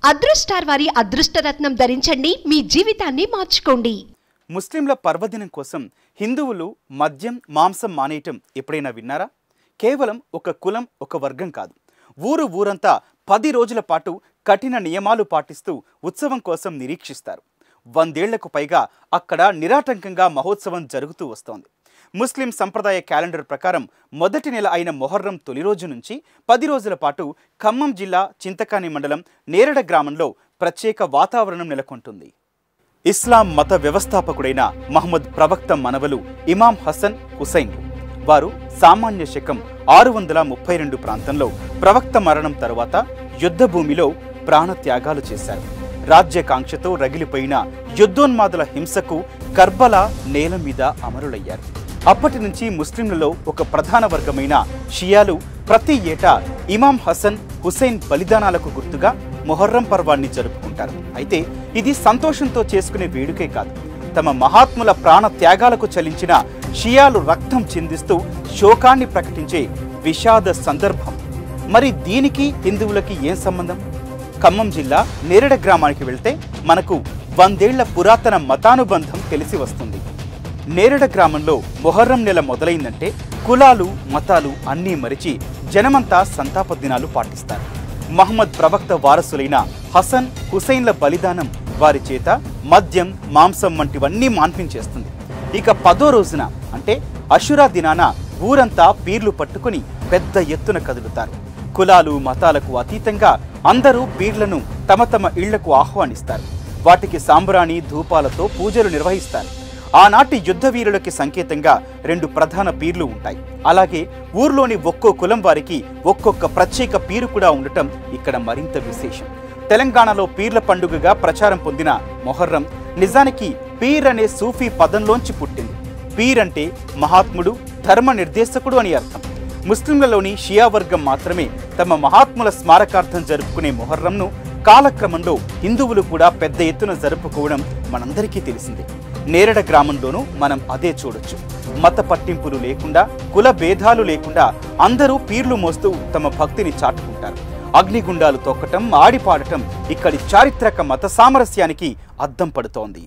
అదృష్టార్ వారి అదృష్టరత్నం ధరించండి మీ జీవితాన్ని మార్చుకోండి ముస్లింల పర్వదినం కోసం హిందువులు మద్యం మాంసం మానేయటం ఎప్పుడైనా విన్నారా కేవలం ఒక కులం ఒక వర్గం కాదు ఊరు ఊరంతా పది రోజుల పాటు కఠిన నియమాలు పాటిస్తూ ఉత్సవం కోసం నిరీక్షిస్తారు వందేళ్లకు పైగా అక్కడ నిరాటంకంగా మహోత్సవం జరుగుతూ వస్తోంది ముస్లిం సంప్రదాయ క్యాలెండర్ ప్రకారం మొదటి నెల అయిన మొహర్రం తొలి రోజు నుంచి పది రోజుల పాటు ఖమ్మం జిల్లా చింతకాని మండలం నేరడ గ్రామంలో ప్రత్యేక వాతావరణం నెలకొంటుంది ఇస్లాం మత వ్యవస్థాపకుడైన మహమ్మద్ ప్రవక్త మనవలు ఇమాం హసన్ హుసైన్ వారు సామాన్య శకం ఆరు వందల ముప్పై రెండు ప్రాంతంలో ప్రవక్త మరణం తరువాత యుద్ధ భూమిలో ప్రాణత్యాగాలు చేశారు రాజ్యకాంక్షతో రగిలిపోయిన యుద్ధోన్మాదుల హింసకు కర్బలా నేల మీద అమరులయ్యారు అప్పటి నుంచి ముస్లింలలో ఒక ప్రధాన వర్గమైన షియాలు ప్రతి ఏటా ఇమాం హసన్ హుసైన్ బలిదానాలకు గుర్తుగా మొహర్రం పర్వాన్ని జరుపుకుంటారు అయితే ఇది సంతోషంతో చేసుకునే వేడుకే కాదు తమ మహాత్ముల ప్రాణ త్యాగాలకు చలించిన షియాలు రక్తం చిందిస్తూ శోకాన్ని ప్రకటించే విషాద సందర్భం మరి దీనికి హిందువులకి ఏం సంబంధం ఖమ్మం జిల్లా నేరడ గ్రామానికి వెళ్తే మనకు వందేళ్ల పురాతన మతానుబంధం తెలిసి వస్తుంది నేరడ గ్రామంలో మొహర్రం నెల మొదలైందంటే కులాలు మతాలు అన్నీ మరిచి జనమంతా సంతాప దినాలు పాటిస్తారు మహమ్మద్ ప్రవక్త వారసులైన హసన్ హుసైన్ల బలిదానం వారి చేత మద్యం మాంసం వంటివన్నీ మాన్పించేస్తుంది ఇక పదో రోజున అంటే అషురా దినాన ఊరంతా పీర్లు పట్టుకుని పెద్ద ఎత్తున కదులుతారు కులాలు మతాలకు అతీతంగా అందరూ పీర్లను తమ తమ ఇళ్లకు ఆహ్వానిస్తారు వాటికి సాంబ్రాణి ధూపాలతో పూజలు నిర్వహిస్తారు ఆనాటి యుద్ధ వీరులకి సంకేతంగా రెండు ప్రధాన పీర్లు ఉంటాయి అలాగే ఊర్లోని ఒక్కో కులం వారికి ఒక్కొక్క ప్రత్యేక పీరు కూడా ఉండటం ఇక్కడ మరింత విశేషం తెలంగాణలో పీర్ల పండుగగా ప్రచారం పొందిన మొహర్రం నిజానికి పీర్ అనే సూఫీ పదంలోంచి పుట్టింది పీర్ అంటే మహాత్ముడు ధర్మ నిర్దేశకుడు అని అర్థం ముస్లింలలోని షియా వర్గం మాత్రమే తమ మహాత్ముల స్మారకార్థం జరుపుకునే మొహర్రంను కాలక్రమంలో హిందువులు కూడా పెద్ద ఎత్తున జరుపుకోవడం మనందరికీ తెలిసిందే నేరడ గ్రామంలోనూ మనం అదే చూడొచ్చు మత పట్టింపులు లేకుండా కుల భేదాలు లేకుండా అందరూ పీర్లు మోస్తూ తమ భక్తిని చాటుకుంటారు అగ్నిగుండాలు తొక్కటం ఆడిపాడటం ఇక్కడి చారిత్రక మత సామరస్యానికి అద్దం పడుతోంది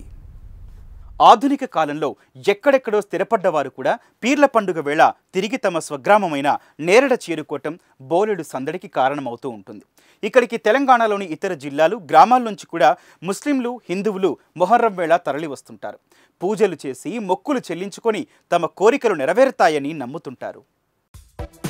ఆధునిక కాలంలో ఎక్కడెక్కడో స్థిరపడ్డవారు కూడా పీర్ల పండుగ వేళ తిరిగి తమ స్వగ్రామమైన నేరడ చేరుకోవటం బోలెడు సందడికి కారణమవుతూ ఉంటుంది ఇక్కడికి తెలంగాణలోని ఇతర జిల్లాలు గ్రామాల నుంచి కూడా ముస్లింలు హిందువులు మొహర్రం వేళ తరలి వస్తుంటారు పూజలు చేసి మొక్కులు చెల్లించుకొని తమ కోరికలు నెరవేరుతాయని నమ్ముతుంటారు